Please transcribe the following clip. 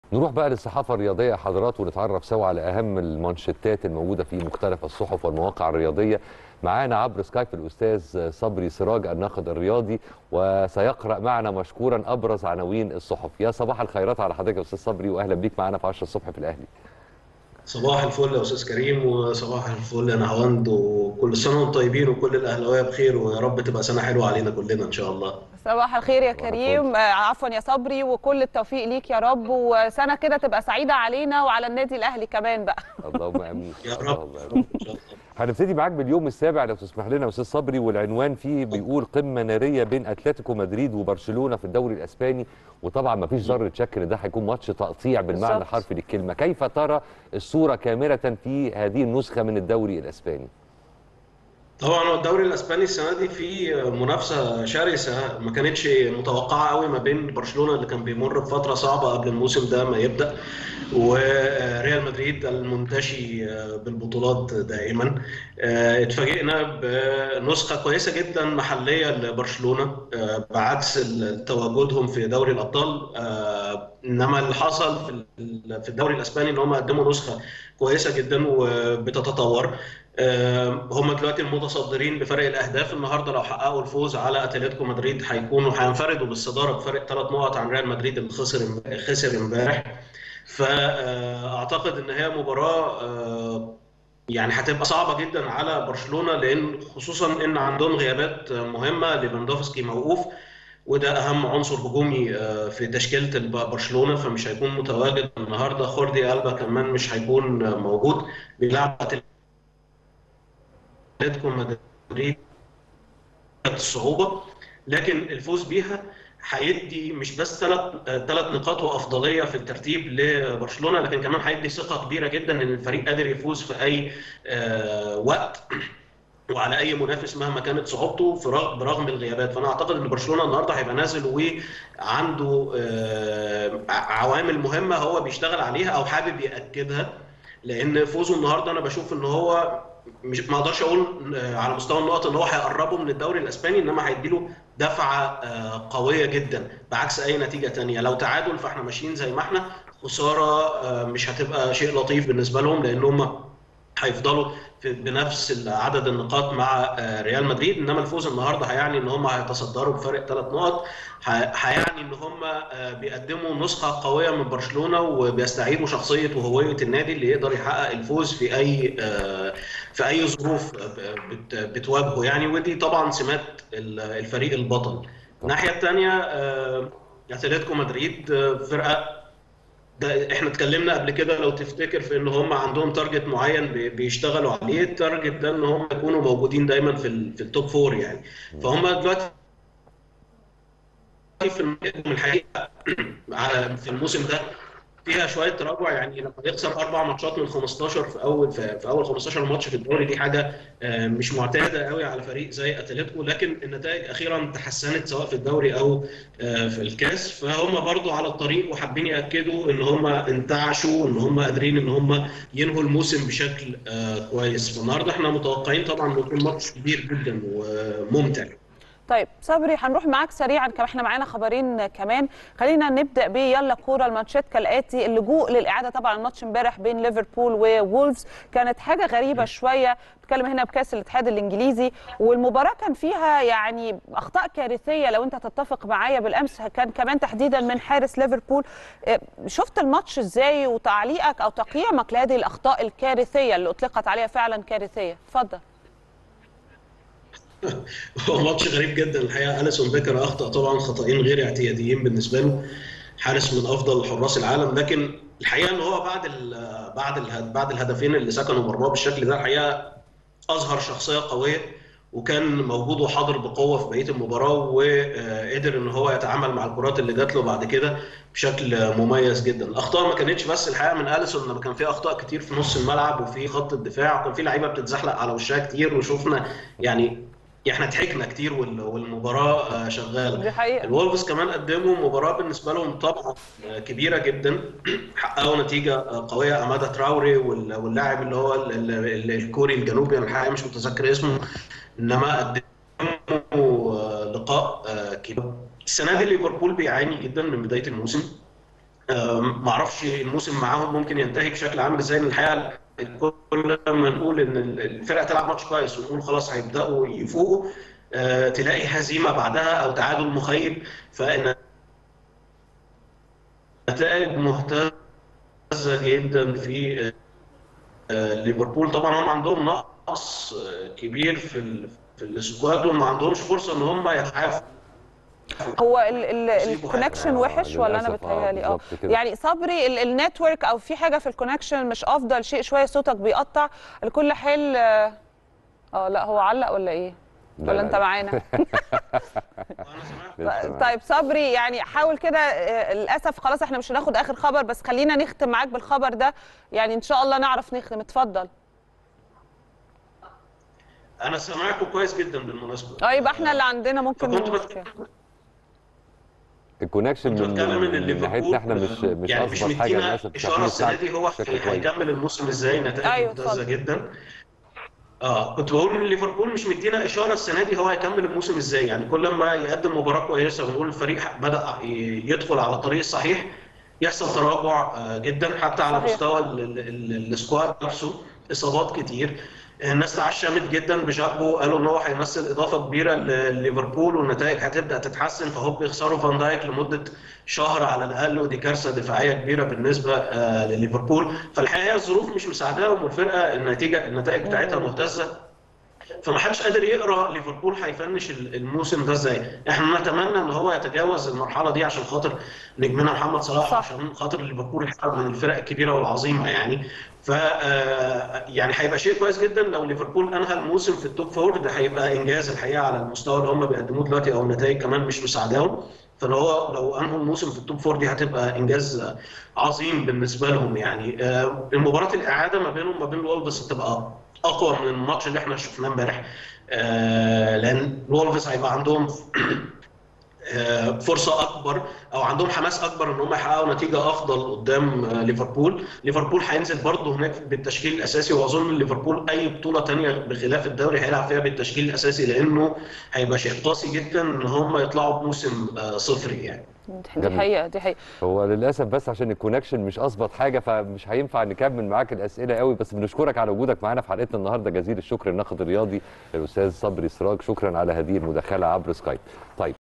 نروح بقى للصحافه الرياضيه يا حضرات ونتعرف سوا على اهم المانشيتات الموجوده في مختلف الصحف والمواقع الرياضيه معانا عبر سكايب الاستاذ صبري سراج الناقد الرياضي وسيقرا معنا مشكورا ابرز عناوين الصحف يا صباح الخيرات على حضرتك يا استاذ صبري واهلا بيك معانا في 10 الصبح في الاهلي صباح الفل يا استاذ كريم وصباح الفل يا نهاوند وكل سنه وانتم طيبين وكل الاهلاويه بخير ويا رب تبقى سنه حلوه علينا كلنا ان شاء الله صباح الخير يا كريم آه، عفوا يا صبري وكل التوفيق ليك يا رب وسنه كده تبقى سعيده علينا وعلى النادي الاهلي كمان بقى اللهم امين يا رب اللهم يا آمين. رب ان شاء الله هنبتدي معاك باليوم السابع لو تسمح لنا يا استاذ صبري والعنوان فيه بيقول قمه ناريه بين اتلتيكو مدريد وبرشلونه في الدوري الاسباني وطبعا ما فيش ذره شك ان ده هيكون ماتش تقطيع بالمعنى بالظبط. الحرفي للكلمه كيف ترى الصوره كامله في هذه النسخه من الدوري الاسباني طبعا هو الدوري الاسباني السنه دي فيه منافسه شرسه ما كانتش متوقعه قوي ما بين برشلونه اللي كان بيمر بفتره صعبه قبل الموسم ده ما يبدا وريال مدريد المنتشي بالبطولات دائما اتفاجئنا بنسخه كويسه جدا محليه لبرشلونه بعكس تواجدهم في دوري الابطال انما اللي حصل في في الدوري الاسباني ان هم قدموا نسخه كويسه جدا وبتتطور هم دلوقتي المتصدرين بفرق الاهداف النهارده لو حققوا الفوز على اتلتيكو مدريد هيكونوا هينفردوا بالصداره بفرق ثلاث نقط عن ريال مدريد اللي خسر خسر امبارح فاعتقد ان هي مباراه يعني هتبقى صعبه جدا على برشلونه لان خصوصا ان عندهم غيابات مهمه ليفاندوفسكي موقوف وده اهم عنصر هجومي في تشكيله برشلونه فمش هيكون متواجد النهارده خوردي البا كمان مش هيكون موجود بيلعب اتلتيكو مدريد الصعوبه لكن الفوز بيها هيدي مش بس ثلاث ثلاث نقاط وافضليه في الترتيب لبرشلونه لكن كمان هيدي ثقه كبيره جدا ان الفريق قادر يفوز في اي وقت وعلى اي منافس مهما كانت صعوبته في برغم الغيابات فانا اعتقد ان برشلونه النهارده هيبقى نازل وعنده عوامل مهمه هو بيشتغل عليها او حابب ياكدها لان فوزه النهارده انا بشوف ان هو مش ما اقدرش اقول على مستوى النقط ان هو هيقربه من الدوري الاسباني انما هيديله دفعه قويه جدا بعكس اي نتيجه تانية لو تعادل فاحنا ماشيين زي ما احنا خساره مش هتبقى شيء لطيف بالنسبه لهم لان هم هيفضلوا بنفس عدد النقاط مع ريال مدريد انما الفوز النهارده هيعني ان هم هيتصدروا بفرق ثلاث نقط هيعني ان هم بيقدموا نسخه قويه من برشلونه وبيستعيدوا شخصيه وهويه النادي اللي يقدر يحقق الفوز في اي في اي ظروف بتواجهه يعني ودي طبعا سمات الفريق البطل الناحيه الثانيه اتلتيكو مدريد فرقه ده احنا اتكلمنا قبل كده لو تفتكر في ان هم عندهم تارجت معين بيشتغلوا عليه التارجت ده ان هم يكونوا موجودين دايما في في التوب فور يعني فهم دلوقتي في الحقيقه على في الموسم ده فيها شويه تراجع يعني لما يخسر اربع ماتشات من 15 في اول في, في اول 15 ماتش في الدوري دي حاجه مش معتاده قوي على فريق زي اتلتيكو لكن النتائج اخيرا تحسنت سواء في الدوري او في الكاس فهم برضو على الطريق وحابين ياكدوا ان هم انتعشوا ان هم قادرين ان هم ينهوا الموسم بشكل كويس فالنهارده احنا متوقعين طبعا انه يكون ماتش كبير جدا وممتع طيب صبري هنروح معاك سريعا كمان احنا معانا خبرين كمان خلينا نبدا ب يلا كوره الماتشات كالاتي اللجوء للاعاده طبعا الماتش امبارح بين ليفربول وولفز كانت حاجه غريبه شويه بتكلم هنا بكاس الاتحاد الانجليزي والمباراه كان فيها يعني اخطاء كارثيه لو انت تتفق معايا بالامس كان كمان تحديدا من حارس ليفربول شفت الماتش ازاي وتعليقك او تقييمك لهذه الاخطاء الكارثيه اللي اطلقت عليها فعلا كارثيه اتفضل هو ماتش غريب جدا الحقيقه اليسون بيكر اخطا طبعا خطأين غير اعتياديين بالنسبه له حارس من افضل حراس العالم لكن الحقيقه ان هو بعد ال بعد ال بعد الهدفين اللي سكنوا مرماه بالشكل ده الحقيقه اظهر شخصيه قويه وكان موجود وحاضر بقوه في بقيه المباراه وقدر ان هو يتعامل مع الكرات اللي جات له بعد كده بشكل مميز جدا الاخطاء ما كانتش بس الحقيقه من اليسون لما كان في اخطاء كتير في نص الملعب وفي خط الدفاع وكان في لعيبه بتتزحلق على وشها كتير وشفنا يعني احنا ضحكنا كتير والمباراه شغاله دي حقيقة. الولفز كمان قدموا مباراه بالنسبه لهم طبعا كبيره جدا حققوا نتيجه قويه امادا تراوري واللاعب اللي هو الكوري الجنوبي انا الحقيقه مش متذكر اسمه انما قدموا لقاء كبير السنه دي ليفربول بيعاني جدا من بدايه الموسم آم، معرفش الموسم معاهم ممكن ينتهي بشكل عامل ازاي لان الحقيقه كل ما نقول ان الفرقه تلعب ماتش كويس ونقول خلاص هيبداوا يفوقوا آه، تلاقي هزيمه بعدها او تعادل مخيب فان نتائج مهتزه جدا في آه، ليفربول طبعا هم عندهم نقص آه، كبير في ال- في السكواد وما عندهمش فرصه ان هم يتعافوا هو ال- ال- يصيبوا الكونكشن حاجة. وحش آه، ولا انا للأسف، آه، بتهيألي اه بالظبط كده. يعني صبري ال- النتورك او في حاجه في الكونكشن مش افضل شيء شويه صوتك بيقطع لكل حال اه آه، لا هو علق ولا ايه لا، ولا لا، انت لا. معانا وانا سمعت لسه طيب صبري يعني حاول كده آه، للاسف خلاص احنا مش هناخد اخر خبر بس خلينا نختم معاك بالخبر ده يعني ان شاء الله نعرف نختم اتفضل انا سمعته كويس جدا بالمناسبه اه يبقى احنا اللي عندنا ممكن فكنت بت- مشكلة. الكونكشن كنت من بتكلم ان من ليفربول ناحيتنا احنا مش مش يعني مش اظبط حاجه مدينا للاسف اشاره تحميل السنه ساعة دي هو بشكل كويس. هيكمل الموسم ازاي نتائج أيوة، ممتازه اتفضل. جدا اه كنت بقول ان ليفربول مش مدينا اشاره السنه دي هو هيكمل الموسم ازاي يعني كل ما يقدم مباراه كويسه ونقول الفريق بدا ي- يدخل على الطريق الصحيح يحصل تراجع آه، جدا حتى على صحيح. مستوى ال- ال- ال- السكواد نفسه اصابات كتير الناس تعشمت جدا بجاكبو قالوا ان هو هيمثل اضافه كبيره لليفربول والنتائج هتبدا تتحسن فهو بيخسروا فان دايك لمده شهر على الاقل ودي كارثه دفاعيه كبيره بالنسبه آه، لليفربول فالحقيقه الظروف مش مساعداهم والفرقه النتيجه النتائج بتاعتها مهتزه فما حدش قادر يقرا ليفربول هيفنش الموسم ده ازاي احنا نتمنى ان هو يتجاوز المرحله دي عشان خاطر نجمنا محمد صلاح صح. عشان خاطر ليفربول يحقق من الفرق الكبيره والعظيمه يعني ف آه، يعني هيبقى شيء كويس جدا لو ليفربول انهى الموسم في التوب فور ده هيبقى انجاز الحقيقه على المستوى اللي هم بيقدموه دلوقتي او النتائج كمان مش مساعداهم فلو هو لو انهوا الموسم في التوب فور دي هتبقى انجاز عظيم بالنسبه لهم يعني آه، المباراه الاعاده ما بينهم وما بين الولفز هتبقى اقوى من الماتش اللي احنا شفناه امبارح آه، لان الولفز هيبقى عندهم آه، فرصه اكبر او عندهم حماس اكبر ان هم يحققوا نتيجه افضل قدام آه، ليفربول ليفربول هينزل برضه هناك بالتشكيل الاساسي واظن ان ليفربول اي بطوله تانية بخلاف الدوري هيلعب فيها بالتشكيل الاساسي لانه هيبقى شيء قاسي جدا ان هم يطلعوا بموسم آه، صفري يعني دي جميل. حقيقه دي حقيقه هو للاسف بس عشان الكونكشن مش اظبط حاجه فمش هينفع نكمل معاك الاسئله قوي بس بنشكرك على وجودك معانا في حلقتنا النهارده جزيل الشكر الناقد الرياضي الاستاذ صبري سراج شكرا على هذه المداخله عبر سكايب طيب